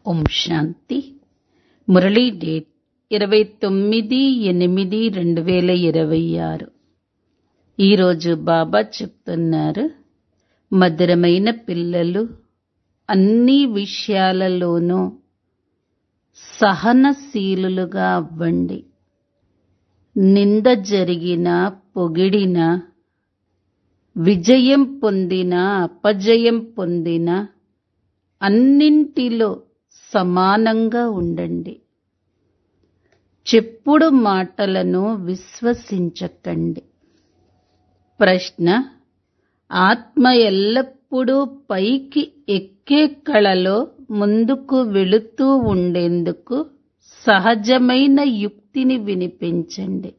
ఓం శాంతి Murali date ఇరవై తొమ్మిది ఎనిమిది రెండు వేల ఇరవై ఆరు ఈరోజు బాబా చెప్తున్నారు మధురమైన పిల్లలు అన్ని విషయాలలోనూ సహనశీలులుగా అవ్వండి నింద జరిగినా పొగిడినా విజయం పొందినా అపజయం పొందినా అన్నింటిలో సమానంగా ఉండండి చెప్పుడు మాటలను విశ్వసించకండి ప్రశ్న ఆత్మ ఎల్లప్పుడూ పైకి ఎక్కే కళలో ముందుకు వెళుతూ ఉండేందుకు సహజమైన యుక్తిని వినిపించండి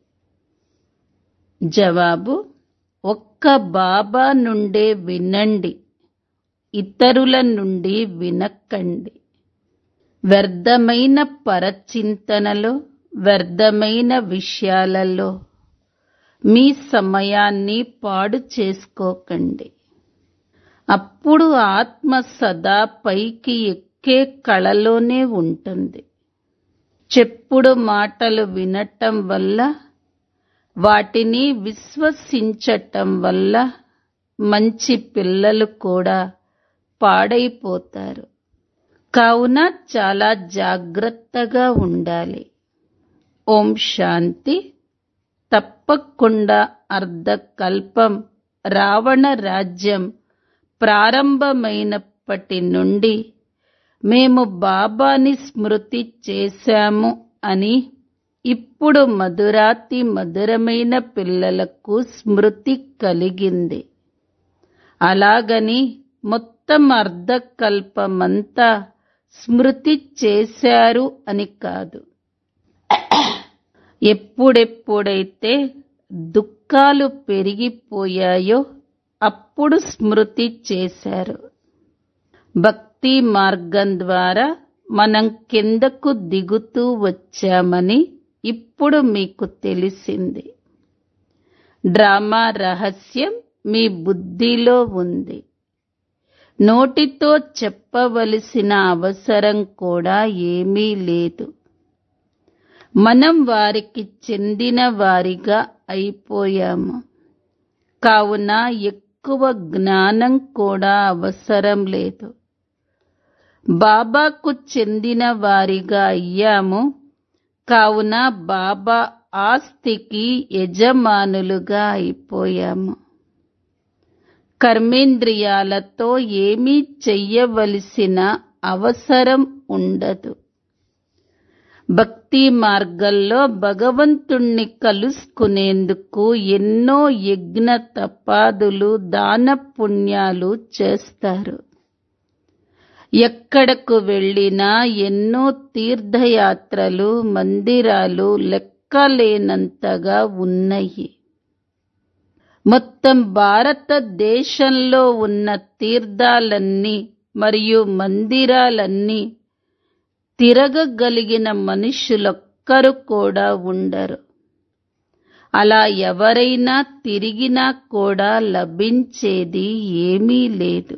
జవాబు ఒక్క బాబా నుండే వినండి ఇతరుల నుండి వినకండి వ్యర్థమైన పరచింతనలో వ్యర్థమైన విషయాలలో మీ సమయాన్ని పాడు చేసుకోకండి అప్పుడు ఆత్మ సదా పైకి ఎక్కే కళలోనే ఉంటుంది చెప్పుడు మాటలు వినటం వల్ల వాటిని విశ్వసించటం వల్ల మంచి పిల్లలు కూడా పాడైపోతారు కావున చాలా జాగ్రత్తగా ఉండాలి ఓం శాంతి తప్పకుండా అర్ధకల్పం రావణ రాజ్యం ప్రారంభమైనప్పటి నుండి మేము బాబాని స్మృతి చేశాము అని ఇప్పుడు మధురాతి మధురమైన పిల్లలకు స్మృతి కలిగింది అలాగని మొత్తం అర్ధకల్పమంతా స్మృతి చేశారు అని కాదు ఎప్పుడెప్పుడైతే దుఃఖాలు పెరిగిపోయాయో అప్పుడు స్మృతి చేశారు భక్తి మార్గం ద్వారా మనం కిందకు దిగుతూ వచ్చామని ఇప్పుడు మీకు తెలిసింది డ్రామా రహస్యం మీ బుద్ధిలో ఉంది నోటితో చెప్పవలసిన అవసరం కూడా ఏమీ లేదు మనం వారికి చెందిన వారిగా అయిపోయాము కావున ఎక్కువ జ్ఞానం కూడా అవసరం లేదు బాబాకు చెందిన వారిగా అయ్యాము కావున బాబా ఆస్తికి యజమానులుగా అయిపోయాము కర్మేంద్రియాలతో ఏమీ చెయ్యవలసిన అవసరం ఉండదు భక్తి మార్గంలో భగవంతుణ్ణి కలుసుకునేందుకు ఎన్నో యజ్ఞ తపాదులు దాన పుణ్యాలు చేస్తారు ఎక్కడకు వెళ్ళినా ఎన్నో తీర్థయాత్రలు మందిరాలు లెక్కలేనంతగా ఉన్నాయి మొత్తం భారతదేశంలో ఉన్న తీర్థాలన్నీ మరియు మందిరాలన్నీ తిరగగలిగిన మనుషులొక్కరు కూడా ఉండరు అలా ఎవరైనా తిరిగినా కూడా లభించేది ఏమీ లేదు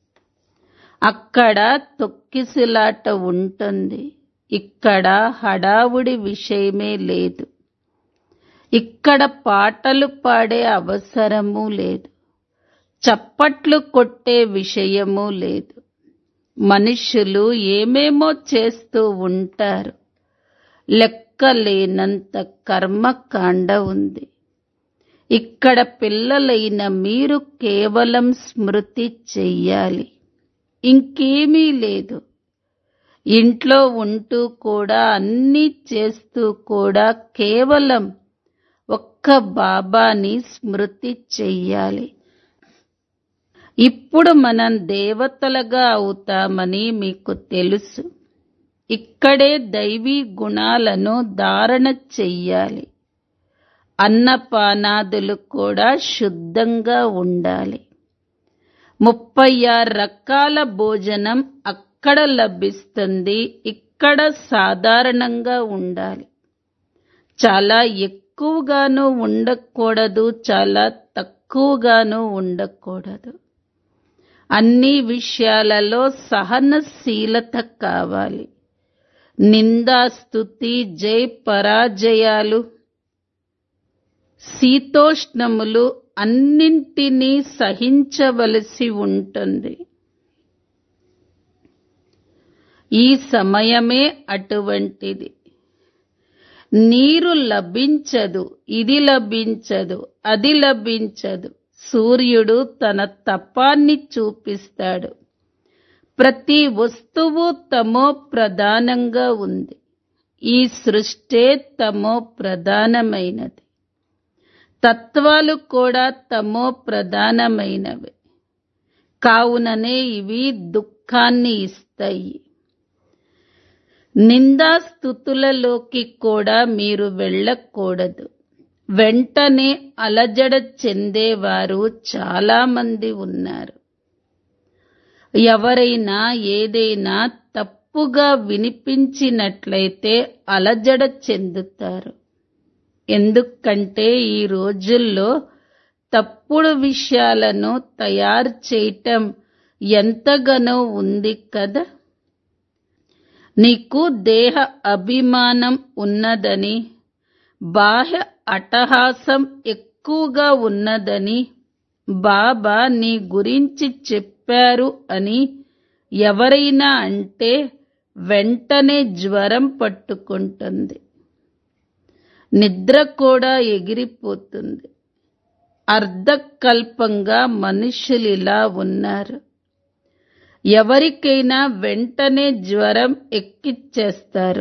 అక్కడ తొక్కిసిలాట ఉంటుంది ఇక్కడ హడావుడి విషయమే లేదు ఇక్కడ పాటలు పాడే అవసరము లేదు చప్పట్లు కొట్టే విషయము లేదు మనుషులు ఏమేమో చేస్తూ ఉంటారు లెక్కలేనంత కర్మకాండ ఉంది ఇక్కడ పిల్లలైన మీరు కేవలం స్మృతి చెయ్యాలి ఇంకేమీ లేదు ఇంట్లో ఉంటూ కూడా అన్నీ చేస్తూ కూడా కేవలం ఒక్క బాబాని స్మృతి చెయ్యాలి ఇప్పుడు మనం దేవతలుగా అవుతామని మీకు తెలుసు ఇక్కడే దైవీ గుణాలను ధారణ చెయ్యాలి అన్నపానాదులు కూడా శుద్ధంగా ఉండాలి ముప్పై ఆరు రకాల భోజనం అక్కడ లభిస్తుంది ఇక్కడ సాధారణంగా ఉండాలి చాలా ఎక్కువగాను ఉండకూడదు చాలా తక్కువగాను ఉండకూడదు అన్ని విషయాలలో సహనశీలత కావాలి నిందాస్తుతి జై పరాజయాలు శీతోష్ణములు అన్నింటినీ సహించవలసి ఉంటుంది ఈ సమయమే అటువంటిది నీరు లభించదు ఇది లభించదు అది లభించదు సూర్యుడు తన తపాన్ని చూపిస్తాడు ప్రతి వస్తువు తమో ప్రధానంగా ఉంది ఈ సృష్టే తమో ప్రధానమైనది తత్వాలు కూడా తమో ప్రధానమైనవి కావుననే ఇవి దుఃఖాన్ని ఇస్తాయి నిందాస్థుతులలోకి కూడా మీరు వెళ్ళకూడదు వెంటనే అలజడ చెందేవారు చాలా మంది ఉన్నారు ఎవరైనా ఏదైనా తప్పుగా వినిపించినట్లయితే అలజడ చెందుతారు ఎందుకంటే ఈ రోజుల్లో తప్పుడు విషయాలను తయారు చేయటం ఎంతగానో ఉంది కదా నీకు దేహ అభిమానం ఉన్నదని బాహ్య అట్టహాసం ఎక్కువగా ఉన్నదని బాబా నీ గురించి చెప్పారు అని ఎవరైనా అంటే వెంటనే జ్వరం పట్టుకుంటుంది నిద్ర కూడా ఎగిరిపోతుంది అర్ధకల్పంగా మనుషులిలా ఉన్నారు ఎవరికైనా వెంటనే జ్వరం ఎక్కిచ్చేస్తారు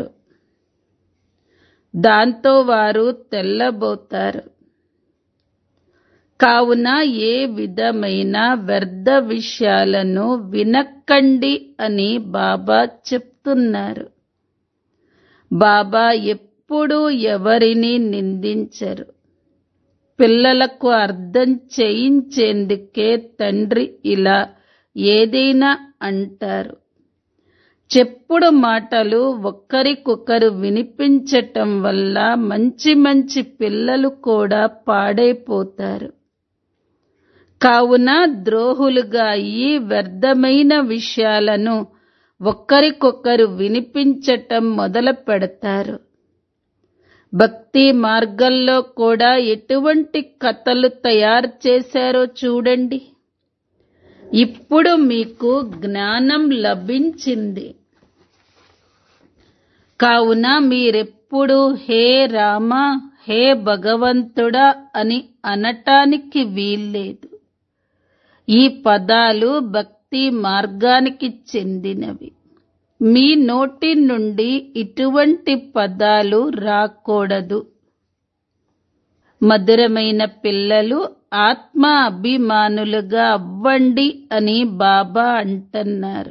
దాంతో వారు తెల్లబోతారు కావున ఏ విధమైన వ్యర్థ విషయాలను వినక్కండి అని బాబా చెప్తున్నారు బాబా ఎప్పుడూ ఎవరిని నిందించరు పిల్లలకు అర్థం చేయించేందుకే తండ్రి ఇలా ఏదైనా అంటారు చెప్పుడు మాటలు ఒక్కరికొకరు వినిపించటం వల్ల మంచి మంచి పిల్లలు కూడా పాడైపోతారు కావున ద్రోహులుగా అయ్యి వ్యర్థమైన విషయాలను ఒక్కరికొకరు వినిపించటం మొదలు పెడతారు భక్తి మార్గంలో కూడా ఎటువంటి కథలు తయారు చేశారో చూడండి ఇప్పుడు మీకు జ్ఞానం లభించింది కావున మీరెప్పుడు హే రామ హే భగవంతుడా అని అనటానికి వీల్లేదు ఈ పదాలు భక్తి మార్గానికి చెందినవి మీ నోటి నుండి ఇటువంటి పదాలు రాకూడదు మధురమైన పిల్లలు ఆత్మ అభిమానులుగా అవ్వండి అని బాబా అంటున్నారు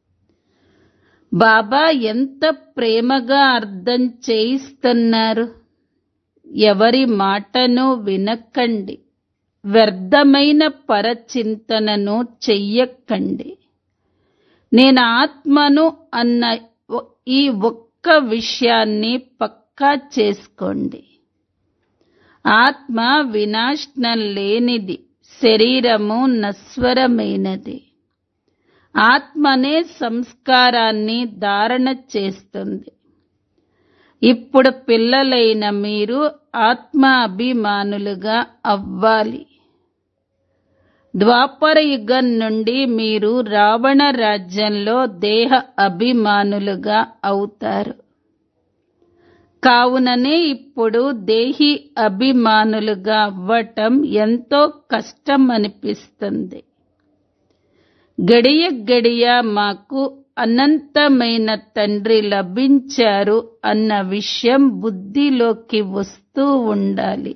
బాబా ఎంత ప్రేమగా అర్థం చేయిస్తున్నారు ఎవరి మాటను వినకండి వ్యర్థమైన పరచింతనను చెయ్యకండి నేను ఆత్మను అన్న ఈ ఒక్క విషయాన్ని పక్కా చేసుకోండి ఆత్మ వినాశనం లేనిది శరీరము నశ్వరమైనది ఆత్మనే సంస్కారాన్ని ధారణ చేస్తుంది ఇప్పుడు పిల్లలైన మీరు ఆత్మ అభిమానులుగా అవ్వాలి ద్వాపర యుగం నుండి మీరు రావణ రాజ్యంలో దేహ అభిమానులుగా అవుతారు కావుననే ఇప్పుడు దేహి అభిమానులుగా అవ్వటం ఎంతో కష్టం అనిపిస్తుంది గడియ గడియ మాకు అనంతమైన తండ్రి లభించారు అన్న విషయం బుద్ధిలోకి వస్తూ ఉండాలి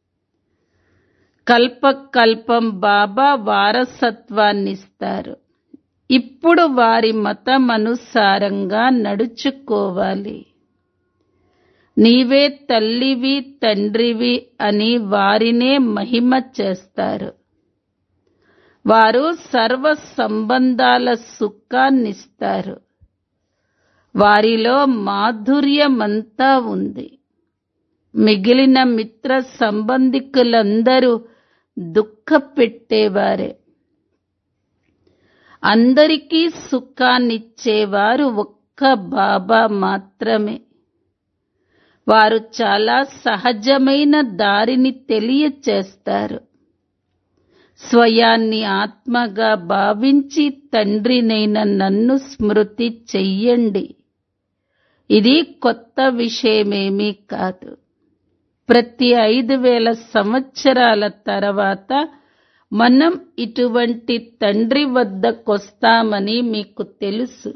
కల్పకల్పం బాబా వారసత్వాన్నిస్తారు ఇప్పుడు వారి మతం అనుసారంగా నడుచుకోవాలి నీవే తల్లివి తండ్రివి అని వారినే మహిమ చేస్తారు వారు సర్వ సంబంధాల సుఖాన్నిస్తారు వారిలో మాధుర్యమంతా ఉంది మిగిలిన మిత్ర సంబంధికులందరూ దుఃఖ పెట్టేవారే అందరికీ సుఖాన్నిచ్చేవారు ఒక్క బాబా మాత్రమే వారు చాలా సహజమైన దారిని తెలియచేస్తారు స్వయాన్ని ఆత్మగా భావించి తండ్రినైన నన్ను స్మృతి చెయ్యండి ఇది కొత్త విషయమేమీ కాదు ప్రతి ఐదు వేల సంవత్సరాల తర్వాత మనం ఇటువంటి తండ్రి వద్దకొస్తామని మీకు తెలుసు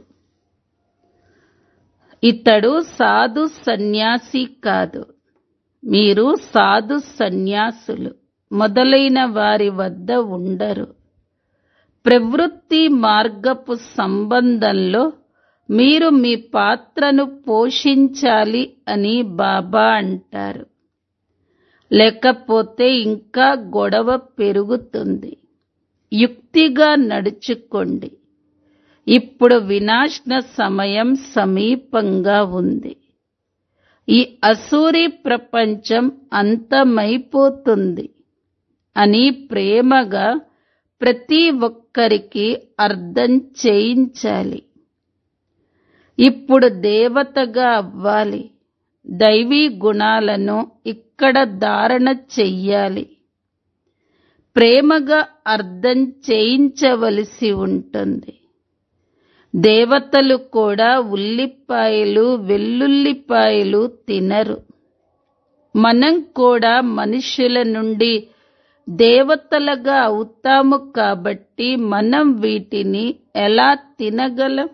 ఇతడు సాధు సన్యాసి కాదు మీరు సాధు సన్యాసులు మొదలైన వారి వద్ద ఉండరు ప్రవృత్తి మార్గపు సంబంధంలో మీరు మీ పాత్రను పోషించాలి అని బాబా అంటారు లేకపోతే ఇంకా గొడవ పెరుగుతుంది యుక్తిగా నడుచుకోండి ఇప్పుడు వినాశన సమయం సమీపంగా ఉంది ఈ అసూరి ప్రపంచం అంతమైపోతుంది అని ప్రేమగా ప్రతి ఒక్కరికి అర్థం చేయించాలి ఇప్పుడు దేవతగా అవ్వాలి దైవీ గుణాలను ఇక్కడ ధారణ చెయ్యాలి ప్రేమగా అర్థం చేయించవలసి ఉంటుంది దేవతలు కూడా ఉల్లిపాయలు వెల్లుల్లిపాయలు తినరు మనం కూడా మనుషుల నుండి దేవతలుగా అవుతాము కాబట్టి మనం వీటిని ఎలా తినగలం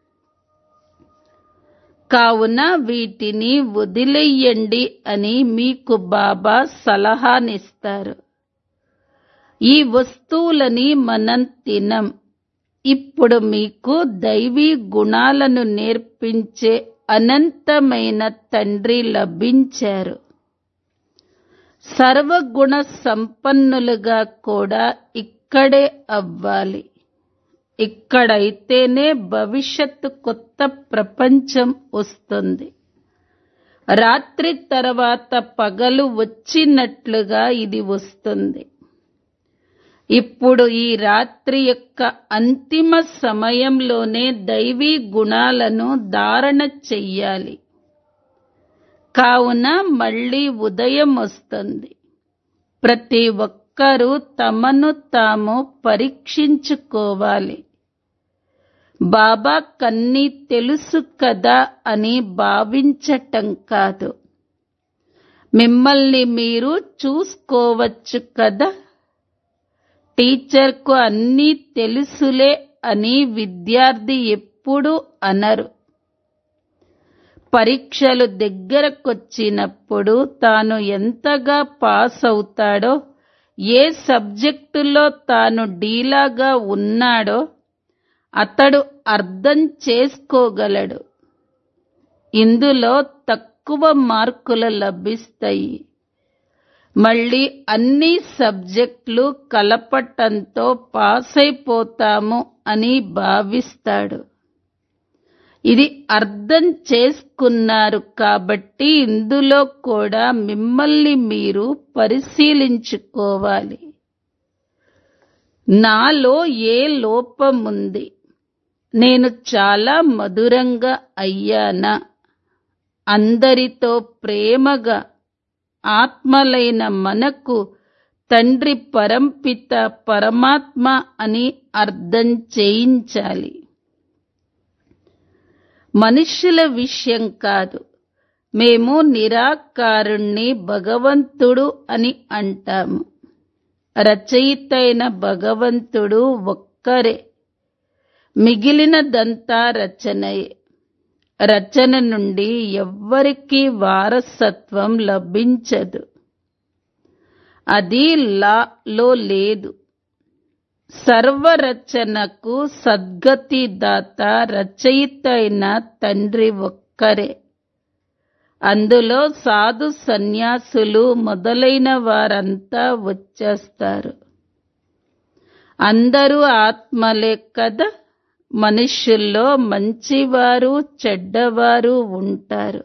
కావున వీటిని వదిలేయండి అని మీకు బాబా సలహానిస్తారు ఈ వస్తువులని మనం తినం ఇప్పుడు మీకు దైవీ గుణాలను నేర్పించే అనంతమైన తండ్రి లభించారు సర్వగుణ సంపన్నులుగా కూడా ఇక్కడే అవ్వాలి ఇక్కడైతేనే భవిష్యత్తు కొత్త ప్రపంచం వస్తుంది రాత్రి తర్వాత పగలు వచ్చినట్లుగా ఇది వస్తుంది ఇప్పుడు ఈ రాత్రి యొక్క అంతిమ సమయంలోనే దైవీ గుణాలను ధారణ చెయ్యాలి కావున మళ్ళీ ఉదయం వస్తుంది ప్రతి ఒక్కరూ తమను తాము పరీక్షించుకోవాలి బాబా కన్నీ తెలుసు కదా అని భావించటం కాదు మిమ్మల్ని మీరు చూసుకోవచ్చు కదా టీచర్కు అన్నీ తెలుసులే అని విద్యార్థి ఎప్పుడూ అనరు పరీక్షలు దగ్గరకొచ్చినప్పుడు తాను ఎంతగా పాస్ అవుతాడో ఏ సబ్జెక్టులో తాను డీలాగా ఉన్నాడో అతడు అర్థం చేసుకోగలడు ఇందులో తక్కువ మార్కులు లభిస్తాయి మళ్ళీ అన్ని సబ్జెక్టులు కలపటంతో పాస్ అయిపోతాము అని భావిస్తాడు ఇది అర్థం చేసుకున్నారు కాబట్టి ఇందులో కూడా మిమ్మల్ని మీరు పరిశీలించుకోవాలి నాలో ఏ లోపముంది నేను చాలా మధురంగా అయ్యానా అందరితో ప్రేమగా ఆత్మలైన మనకు తండ్రి పరంపిత పరమాత్మ అని అర్థం చేయించాలి మనుష్యుల విషయం కాదు మేము నిరాకారుణ్ణి భగవంతుడు అని అంటాము రచయితైన భగవంతుడు ఒక్కరే మిగిలినదంతా రచనయే రచన నుండి ఎవ్వరికీ వారసత్వం లభించదు అది లాలో లేదు సర్వరచనకు సద్గతి దాత రచయిత అయిన తండ్రి ఒక్కరే అందులో సాధు సన్యాసులు మొదలైన వారంతా వచ్చేస్తారు అందరూ ఆత్మలే కదా మనుష్యుల్లో మంచివారు చెడ్డవారు ఉంటారు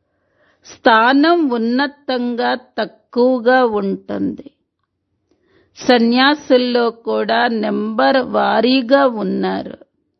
స్థానం ఉన్నతంగా తక్కువగా ఉంటుంది సన్యాసుల్లో కూడా నెంబర్ వారీగా ఉన్నారు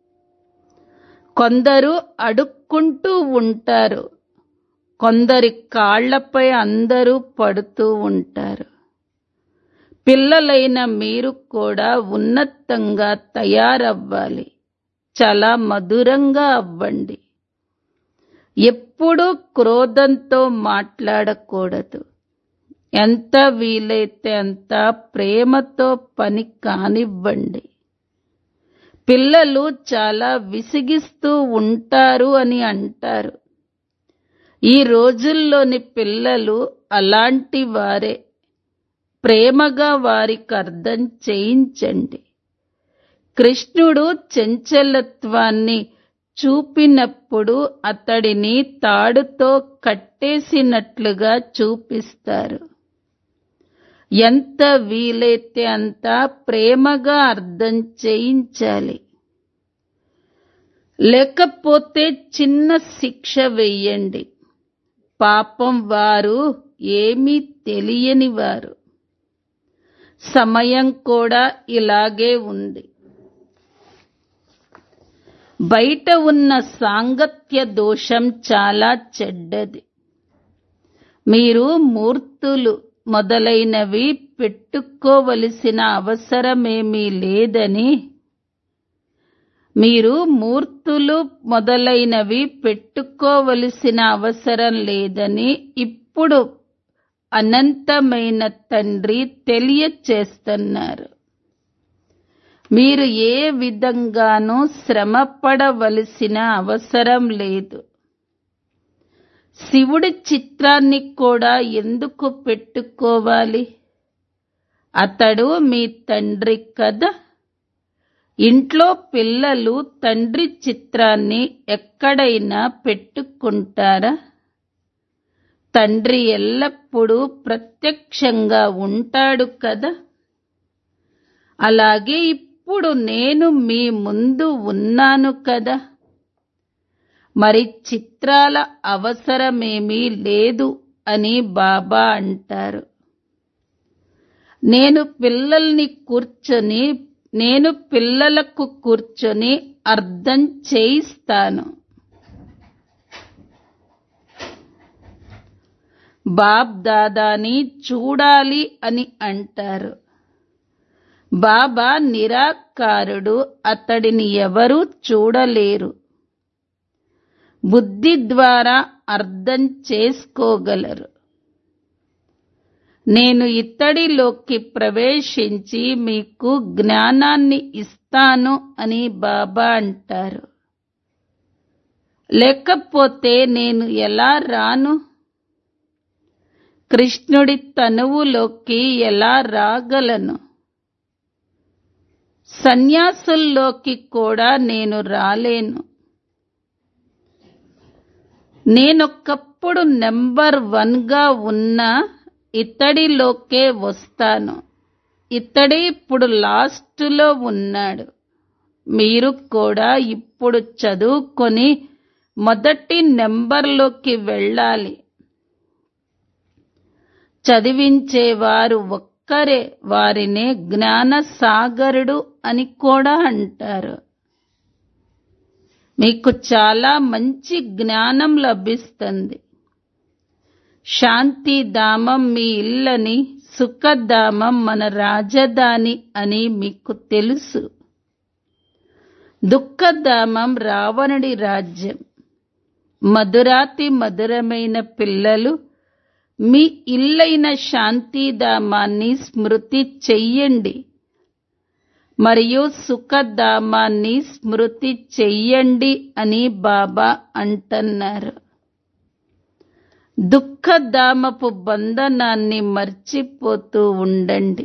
కొందరు అడుక్కుంటూ ఉంటారు కొందరి కాళ్లపై అందరూ పడుతూ ఉంటారు పిల్లలైన మీరు కూడా ఉన్నతంగా తయారవ్వాలి చాలా మధురంగా అవ్వండి ఎప్పుడూ క్రోధంతో మాట్లాడకూడదు ఎంత వీలైతే అంత ప్రేమతో పని కానివ్వండి పిల్లలు చాలా విసిగిస్తూ ఉంటారు అని అంటారు ఈ రోజుల్లోని పిల్లలు అలాంటి వారే ప్రేమగా వారికి అర్థం చేయించండి కృష్ణుడు చంచలత్వాన్ని చూపినప్పుడు అతడిని తాడుతో కట్టేసినట్లుగా చూపిస్తారు ఎంత వీలైతే అంత ప్రేమగా అర్థం చేయించాలి లేకపోతే చిన్న శిక్ష వెయ్యండి పాపం వారు ఏమీ తెలియని వారు సమయం కూడా ఇలాగే ఉంది బయట ఉన్న సాంగత్య దోషం చాలా చెడ్డది మీరు మూర్తులు మొదలైనవి పెట్టుకోవలసిన అవసరమేమీ లేదని మీరు మూర్తులు మొదలైనవి పెట్టుకోవలసిన అవసరం లేదని ఇప్పుడు అనంతమైన తండ్రి తెలియచేస్తున్నారు మీరు ఏ విధంగానూ శ్రమపడవలసిన అవసరం లేదు శివుడి చిత్రాన్ని కూడా ఎందుకు పెట్టుకోవాలి అతడు మీ తండ్రి కదా ఇంట్లో పిల్లలు తండ్రి చిత్రాన్ని ఎక్కడైనా పెట్టుకుంటారా తండ్రి ఎల్లప్పుడూ ప్రత్యక్షంగా ఉంటాడు కదా అలాగే ఇప్పుడు నేను మీ ముందు ఉన్నాను కదా మరి చిత్రాల అవసరమేమీ లేదు అని బాబా అంటారు నేను పిల్లల్ని కూర్చొని నేను పిల్లలకు కూర్చొని అర్థం చేయిస్తాను బాబ్ దాదాని చూడాలి అని అంటారు బాబా నిరాకారుడు అతడిని ఎవరూ చూడలేరు బుద్ధి ద్వారా అర్థం చేసుకోగలరు నేను ఇత్తడిలోకి ప్రవేశించి మీకు జ్ఞానాన్ని ఇస్తాను అని బాబా అంటారు లేకపోతే నేను ఎలా రాను కృష్ణుడి తనువులోకి ఎలా రాగలను సన్యాసుల్లోకి కూడా నేను రాలేను నేనొక్కప్పుడు నెంబర్ వన్గా ఉన్న ఇతడిలోకే వస్తాను ఇతడే ఇప్పుడు లాస్ట్లో ఉన్నాడు మీరు కూడా ఇప్పుడు చదువుకొని మొదటి నెంబర్లోకి వెళ్ళాలి చదివించేవారు ఒక్కరే వారినే జ్ఞాన సాగరుడు అని కూడా అంటారు మీకు చాలా మంచి జ్ఞానం లభిస్తుంది శాంతిధామం మీ ఇల్లని సుఖధామం మన రాజధాని అని మీకు తెలుసు దుఃఖధామం రావణుడి రాజ్యం మధురాతి మధురమైన పిల్లలు మీ ఇల్లైన శాంతిధామాన్ని స్మృతి చెయ్యండి మరియు సుఖధామాన్ని స్మృతి చెయ్యండి అని బాబా అంటున్నారు దుఃఖధామపు బంధనాన్ని మర్చిపోతూ ఉండండి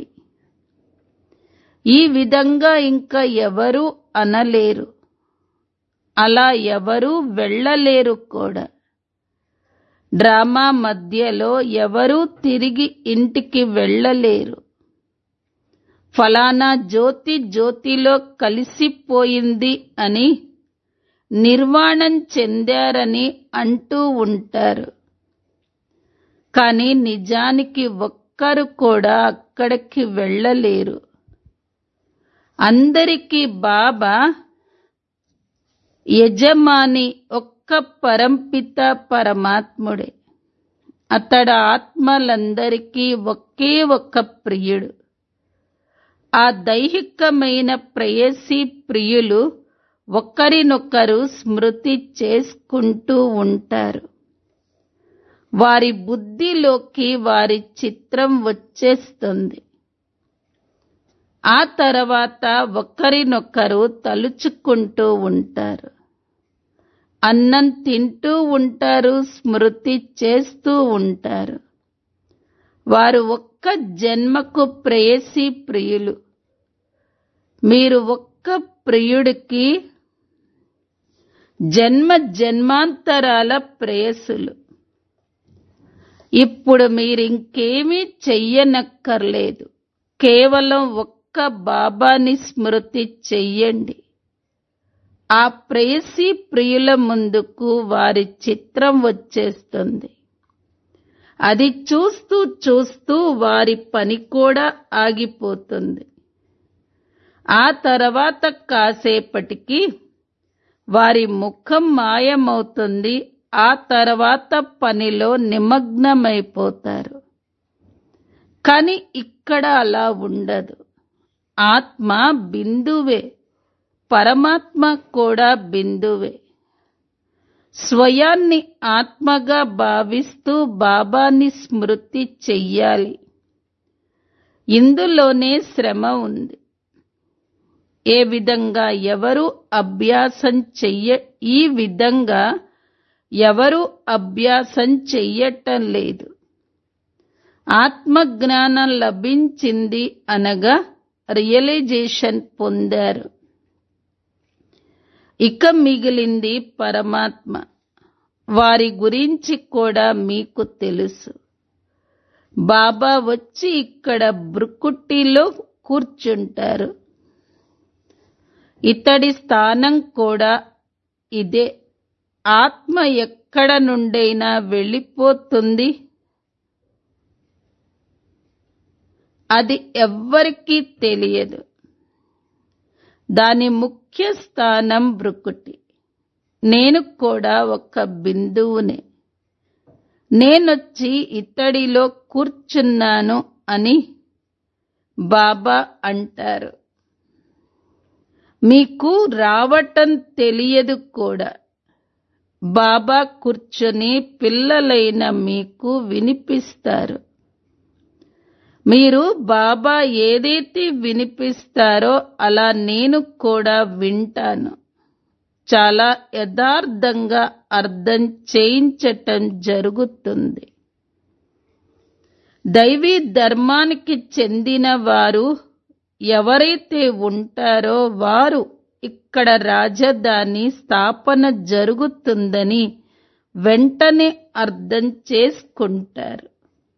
ఈ విధంగా ఇంకా ఎవరూ అనలేరు అలా ఎవరూ వెళ్ళలేరు కూడా డ్రామా మధ్యలో ఎవరూ తిరిగి ఇంటికి వెళ్ళలేరు ఫలానా జ్యోతి జ్యోతిలో కలిసిపోయింది అని నిర్వాణం చెందారని అంటూ ఉంటారు కానీ నిజానికి ఒక్కరు కూడా అక్కడికి వెళ్ళలేరు అందరికీ బాబా యజమాని ఒక్క పరంపిత పరమాత్ముడే అతడు ఆత్మలందరికీ ఒకే ఒక్క ప్రియుడు ఆ దైహికమైన ప్రేయసి ప్రియులు ఒకరినొకరు స్మృతి చేసుకుంటూ ఉంటారు వారి బుద్ధిలోకి వారి చిత్రం వచ్చేస్తుంది ఆ తర్వాత ఒకరినొకరు తలుచుకుంటూ ఉంటారు అన్నం తింటూ ఉంటారు స్మృతి చేస్తూ ఉంటారు వారు ఒక్క జన్మకు ప్రేయసి ప్రియులు మీరు ఒక్క ప్రియుడికి జన్మ జన్మాంతరాల ప్రేయసులు ఇప్పుడు మీరింకేమీ చెయ్యనక్కర్లేదు కేవలం ఒక్క బాబాని స్మృతి చెయ్యండి ఆ ప్రేయసి ప్రియుల ముందుకు వారి చిత్రం వచ్చేస్తుంది అది చూస్తూ చూస్తూ వారి పని కూడా ఆగిపోతుంది ఆ తర్వాత కాసేపటికి వారి ముఖం మాయమవుతుంది ఆ తర్వాత పనిలో నిమగ్నమైపోతారు కాని ఇక్కడ అలా ఉండదు ఆత్మ బిందువే పరమాత్మ కూడా బిందువే స్వయాన్ని ఆత్మగా భావిస్తూ బాబాని స్మృతి చెయ్యాలి ఇందులోనే శ్రమ ఉంది ఏ విధంగా ఎవరు అభ్యాసం చెయ్య ఈ విధంగా ఎవరు అభ్యాసం చెయ్యటం లేదు ఆత్మజ్ఞానం లభించింది అనగా రియలైజేషన్ పొందారు ఇక మిగిలింది పరమాత్మ వారి గురించి కూడా మీకు తెలుసు బాబా వచ్చి ఇక్కడ బ్రుకుట్టిలో కూర్చుంటారు ఇతడి స్థానం కూడా ఇదే ఆత్మ ఎక్కడ నుండైనా వెళ్ళిపోతుంది అది ఎవ్వరికీ తెలియదు దాని ముఖ్య స్థానం బ్రుకుటి నేను కూడా ఒక బిందువునే నేనొచ్చి ఇతడిలో కూర్చున్నాను అని బాబా అంటారు మీకు రావటం తెలియదు కూడా బాబా కూర్చొని పిల్లలైన మీకు వినిపిస్తారు మీరు బాబా ఏదైతే వినిపిస్తారో అలా నేను కూడా వింటాను చాలా యథార్థంగా అర్థం చేయించటం జరుగుతుంది దైవీ ధర్మానికి చెందిన వారు ఎవరైతే ఉంటారో వారు ఇక్కడ రాజధాని స్థాపన జరుగుతుందని వెంటనే అర్థం చేసుకుంటారు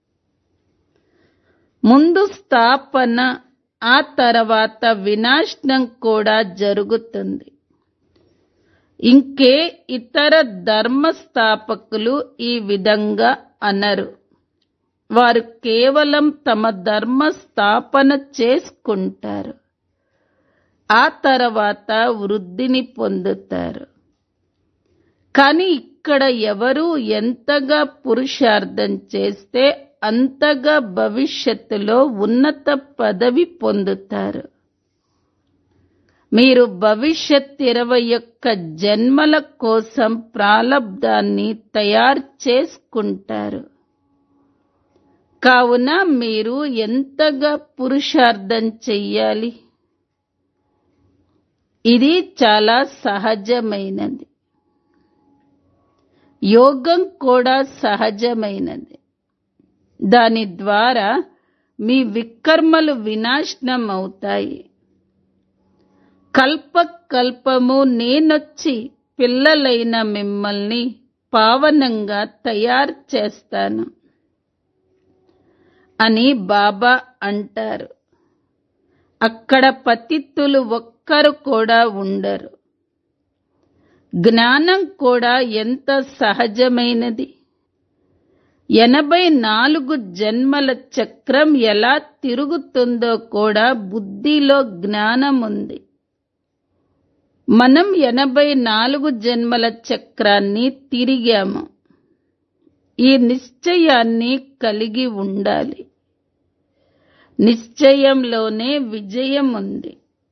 ముందు స్థాపన ఆ తర్వాత వినాశనం కూడా జరుగుతుంది ఇంకే ఇతర ధర్మ స్థాపకులు ఈ విధంగా అనరు వారు కేవలం తమ ధర్మ స్థాపన చేసుకుంటారు ఆ తర్వాత వృద్ధిని పొందుతారు కానీ ఇక్కడ ఎవరు ఎంతగా పురుషార్థం చేస్తే అంతగా భవిష్యత్తులో ఉన్నత పదవి పొందుతారు మీరు భవిష్యత్ ఇరవై ఒక్క జన్మల కోసం ప్రాలబ్ధాన్ని తయారు చేసుకుంటారు కావున మీరు ఎంతగా పురుషార్థం చెయ్యాలి ఇది చాలా సహజమైనది యోగం కూడా సహజమైనది దాని ద్వారా మీ వికర్మలు వినాశనం అవుతాయి కల్ప కల్పము నేనొచ్చి పిల్లలైన మిమ్మల్ని పావనంగా తయారు చేస్తాను అని బాబా అంటారు అక్కడ పతిత్తులు ఒక్కరు కూడా ఉండరు జ్ఞానం కూడా ఎంత సహజమైనది ఎనభై నాలుగు జన్మల చక్రం ఎలా తిరుగుతుందో కూడా బుద్ధిలో జ్ఞానముంది మనం ఎనభై నాలుగు జన్మల చక్రాన్ని తిరిగాము ఈ నిశ్చయాన్ని కలిగి ఉండాలి నిశ్చయంలోనే విజయం ఉంది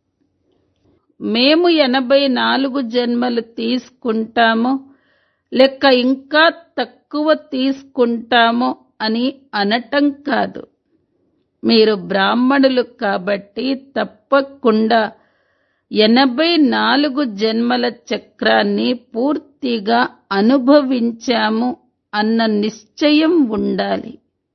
మేము ఎనభై నాలుగు జన్మలు తీసుకుంటాము లెక్క ఇంకా తక్కువ తీసుకుంటాము అని అనటం కాదు మీరు బ్రాహ్మణులు కాబట్టి తప్పకుండా ఎనభై నాలుగు జన్మల చక్రాన్ని పూర్తిగా అనుభవించాము అన్న నిశ్చయం ఉండాలి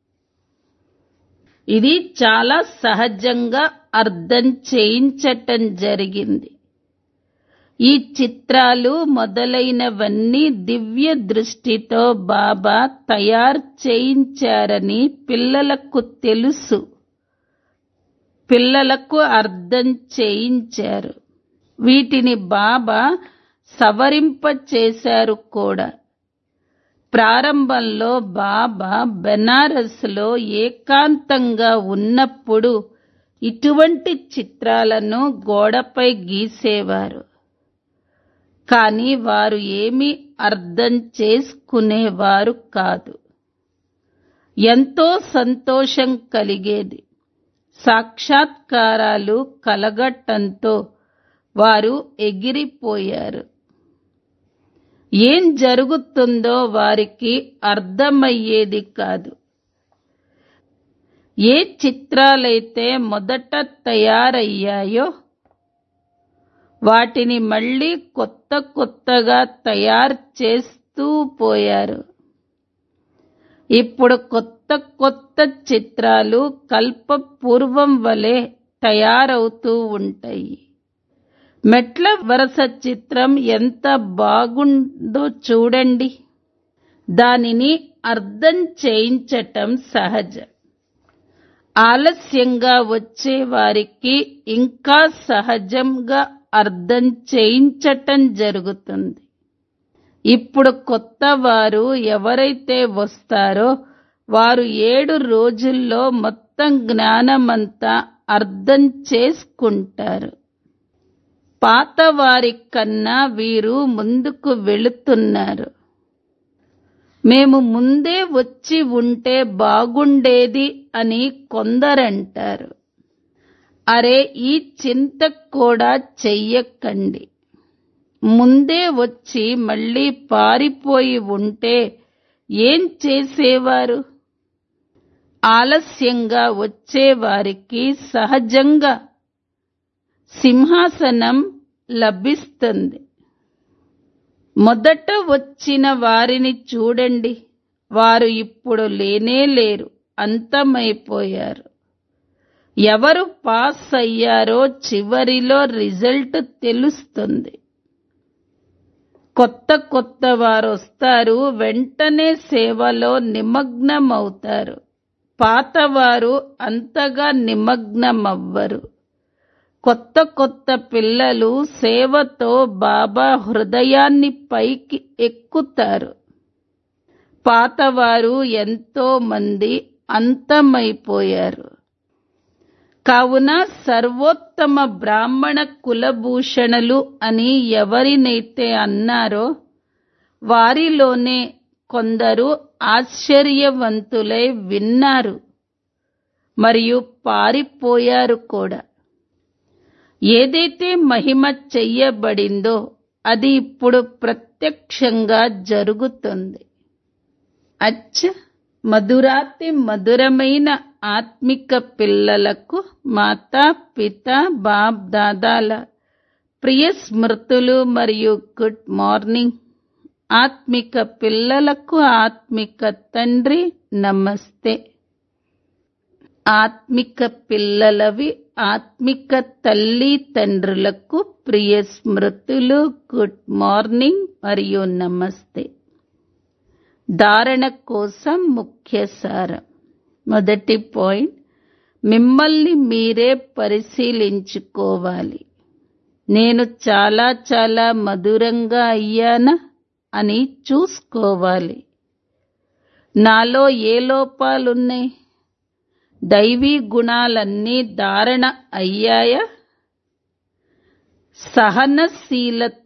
ఇది చాలా సహజంగా అర్థం చేయించటం జరిగింది ఈ చిత్రాలు మొదలైనవన్నీ దివ్య దృష్టితో బాబా తయారు చేయించారని పిల్లలకు తెలుసు పిల్లలకు అర్థం చేయించారు వీటిని బాబా సవరింప చేశారు కూడా ప్రారంభంలో బాబా బెనారస్లో ఏకాంతంగా ఉన్నప్పుడు ఇటువంటి చిత్రాలను గోడపై గీసేవారు కానీ వారు ఏమీ అర్థం చేసుకునేవారు కాదు ఎంతో సంతోషం కలిగేది సాక్షాత్కారాలు కలగటంతో వారు ఎగిరిపోయారు ఏం జరుగుతుందో వారికి అర్థమయ్యేది కాదు ఏ చిత్రాలైతే మొదట తయారయ్యాయో వాటిని మళ్ళీ కొత్త కొత్తగా తయారు చేస్తూ పోయారు ఇప్పుడు కొత్త కొత్త చిత్రాలు కల్పపూర్వం వలె తయారవుతూ ఉంటాయి మెట్ల వరస చిత్రం ఎంత బాగుందో చూడండి దానిని అర్థం చేయించటం సహజం ఆలస్యంగా వచ్చే వారికి ఇంకా సహజంగా అర్థం చేయించటం జరుగుతుంది ఇప్పుడు కొత్త వారు ఎవరైతే వస్తారో వారు ఏడు రోజుల్లో మొత్తం జ్ఞానమంతా అర్థం చేసుకుంటారు పాత వారి కన్నా వీరు ముందుకు వెళుతున్నారు మేము ముందే వచ్చి ఉంటే బాగుండేది అని కొందరంటారు అరే ఈ చింత కూడా చెయ్యకండి ముందే వచ్చి మళ్ళీ పారిపోయి ఉంటే ఏం చేసేవారు ఆలస్యంగా వచ్చేవారికి సహజంగా సింహాసనం లభిస్తుంది మొదట వచ్చిన వారిని చూడండి వారు ఇప్పుడు లేనే లేరు అంతమైపోయారు ఎవరు పాస్ అయ్యారో చివరిలో రిజల్ట్ తెలుస్తుంది కొత్త కొత్త వారు వస్తారు వెంటనే సేవలో నిమగ్నమవుతారు పాతవారు అంతగా నిమగ్నమవ్వరు కొత్త కొత్త పిల్లలు సేవతో బాబా హృదయాన్ని పైకి ఎక్కుతారు పాతవారు ఎంతో మంది అంతమైపోయారు కావున సర్వోత్తమ బ్రాహ్మణ కులభూషణులు అని ఎవరినైతే అన్నారో వారిలోనే కొందరు ఆశ్చర్యవంతులై విన్నారు మరియు పారిపోయారు కూడా ఏదైతే మహిమ చెయ్యబడిందో అది ఇప్పుడు ప్రత్యక్షంగా జరుగుతుంది అచ్చ మధురాతి మధురమైన ఆత్మిక పిల్లలకు మాతా పిత బాప్ దాదాల ప్రియ స్మృతులు మరియు గుడ్ మార్నింగ్ ఆత్మిక పిల్లలకు ఆత్మిక తండ్రి నమస్తే ఆత్మిక పిల్లలవి ఆత్మిక తల్లి తండ్రులకు ప్రియ స్మృతులు గుడ్ మార్నింగ్ మరియు నమస్తే ధారణ కోసం ముఖ్య సారం మొదటి పాయింట్ మిమ్మల్ని మీరే పరిశీలించుకోవాలి నేను చాలా చాలా మధురంగా అయ్యానా అని చూసుకోవాలి నాలో ఏ లోపాలున్నాయి దైవీ గుణాలన్నీ ధారణ అయ్యాయా సహనశీలత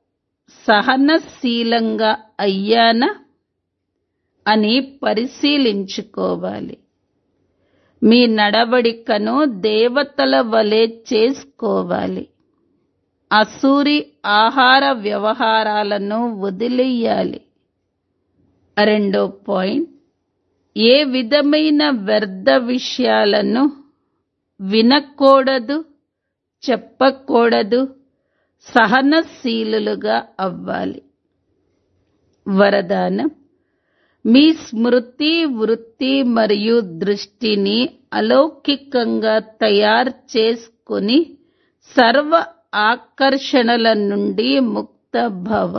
సహనశీలంగా అయ్యానా అని పరిశీలించుకోవాలి మీ నడవడికను దేవతల వలె చేసుకోవాలి అసూరి ఆహార వ్యవహారాలను వదిలేయాలి రెండో పాయింట్ ఏ విధమైన వ్యర్థ విషయాలను వినకూడదు చెప్పకూడదు సహనశీలులుగా అవ్వాలి వరదానం మీ స్మృతి వృత్తి మరియు దృష్టిని అలౌకికంగా తయారు చేసుకుని సర్వ ఆకర్షణల నుండి ముక్త భవ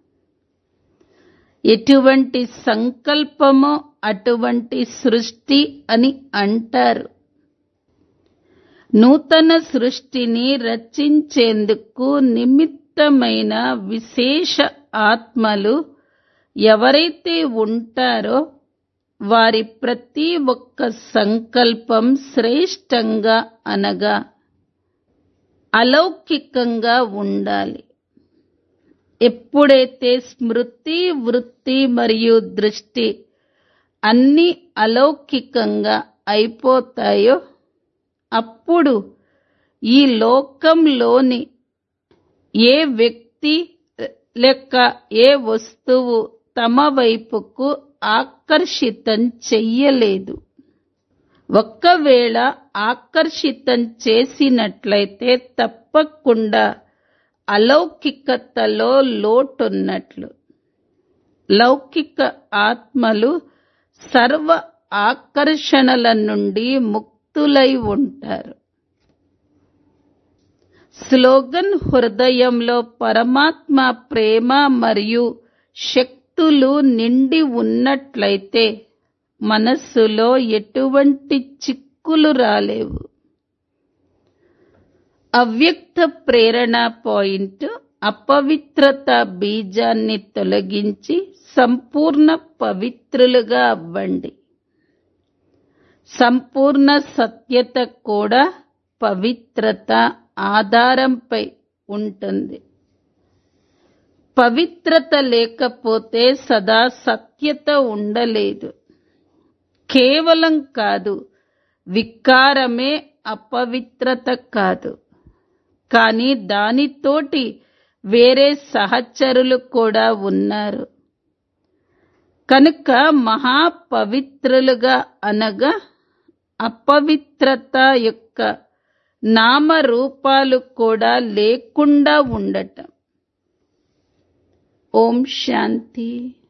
ఎటువంటి సంకల్పమో అటువంటి సృష్టి అని అంటారు నూతన సృష్టిని రచించేందుకు నిమిత్తమైన విశేష ఆత్మలు ఎవరైతే ఉంటారో వారి ప్రతి ఒక్క సంకల్పం శ్రేష్టంగా అనగా అలౌకికంగా ఉండాలి ఎప్పుడైతే స్మృతి వృత్తి మరియు దృష్టి అన్ని అలౌకికంగా అయిపోతాయో అప్పుడు ఈ లోకంలోని ఏ వ్యక్తి లేక ఏ వస్తువు తమ వైపుకు ఆకర్షితం చెయ్యలేదు ఒక్కవేళ ఆకర్షితం చేసినట్లయితే తప్పకుండా అలౌకికతలో లోటున్నట్లు లౌకిక ఆత్మలు సర్వ ఆకర్షణల నుండి ముక్తులై ఉంటారు స్లోగన్ హృదయంలో పరమాత్మ ప్రేమ మరియు శక్తులు నిండి ఉన్నట్లయితే మనస్సులో ఎటువంటి చిక్కులు రాలేవు అవ్యక్త ప్రేరణ పాయింట్ అపవిత్రత బీజాన్ని తొలగించి సంపూర్ణ పవిత్రులుగా అవ్వండి సంపూర్ణ సత్యత కూడా పవిత్రత ఆధారంపై ఉంటుంది పవిత్రత లేకపోతే సదా సత్యత ఉండలేదు కేవలం కాదు వికారమే అపవిత్రత కాదు కానీ దానితోటి వేరే సహచరులు కూడా ఉన్నారు కనుక మహాపవిత్రులుగా అనగా అపవిత్రత యొక్క నామరూపాలు కూడా లేకుండా ఉండటం ఓం శాంతి